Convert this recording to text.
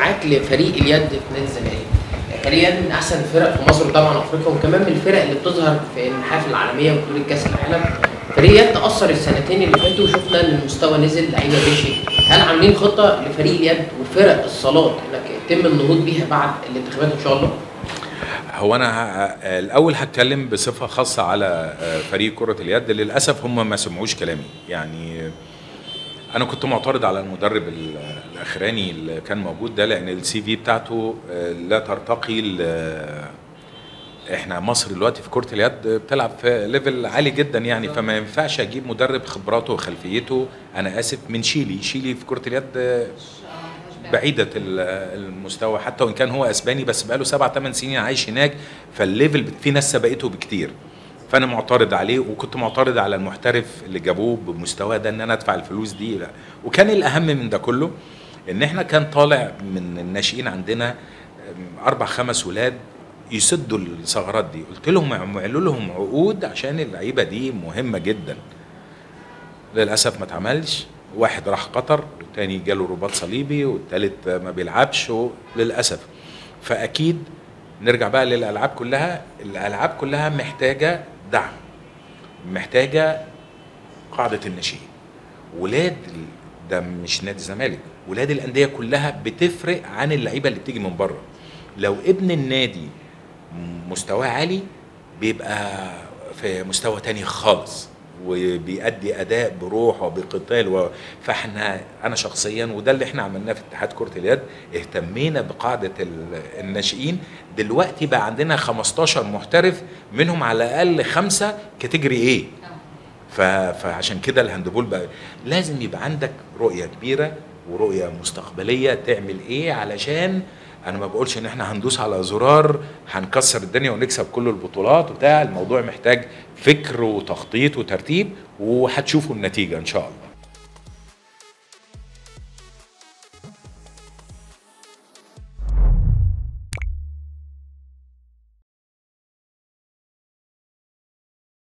معاك لفريق اليد في نادي الزمالك فريق اليد من احسن الفرق في مصر طبعا افريقيا وكمان من الفرق اللي بتظهر في المحافل العالميه وبطوله كاس العالم فريق اليد تاثر السنتين اللي فاتوا وشفنا ان المستوى نزل لعيبه مشي هل عاملين خطه لفريق اليد وفرق الصالات انك يتم النهوض بيها بعد الانتخابات ان شاء الله؟ هو انا ه- الاول هتكلم بصفه خاصه على فريق كره اليد للاسف هم ما سمعوش كلامي يعني انا كنت معترض على المدرب ال- الاخراني اللي كان موجود ده لان السي في بتاعته لا ترتقي ل- احنا مصر دلوقتي في كره اليد بتلعب في ليفل عالي جدا يعني فما ينفعش اجيب مدرب خبراته وخلفيته انا اسف من شيلي شيلي في كره اليد بعيدة ال- المستوى حتى وان كان هو اسباني بس بقاله سبع ثمان سنين عايش هناك فالليفل بت- في ناس سبقته بكتير فانا معترض عليه وكنت معترض على المحترف اللي جابوه بمستوى ده ان انا ادفع الفلوس دي لا. وكان الاهم من ده كله ان احنا كان طالع من الناشئين عندنا أم، اربع خمس ولاد يسدوا الثغرات دي قلت لهم اعملوا لهم عقود عشان اللعيبه دي مهمه جدا للاسف ما اتعملش واحد راح قطر والتاني جاله رباط صليبي والتالت ما بيلعبش للاسف فاكيد نرجع بقى للالعاب كلها الالعاب كلها محتاجه دعم محتاجه قاعده الناشئين ولاد ال- ده مش نادي الزمالك ولاد الانديه كلها بتفرق عن اللعيبه اللي بتيجي من بره لو ابن النادي مستواه عالي بيبقى في مستوى تاني خالص وبيأدي اداء بروح وبقتال و... فاحنا انا شخصيا وده اللي احنا عملناه في اتحاد كره اليد اهتمينا بقاعده ال- الناشئين دلوقتي بقى عندنا 15 محترف منهم على الاقل خمسه كاتيجوري ايه ف... فعشان كده الهاندبول بقى لازم يبقى عندك رؤيه كبيره ورؤيه مستقبليه تعمل ايه علشان انا ما بقولش ان احنا هندوس على زرار هنكسر الدنيا ونكسب كل البطولات وبتاع الموضوع محتاج فكر وتخطيط وترتيب وهتشوفوا النتيجه ان شاء الله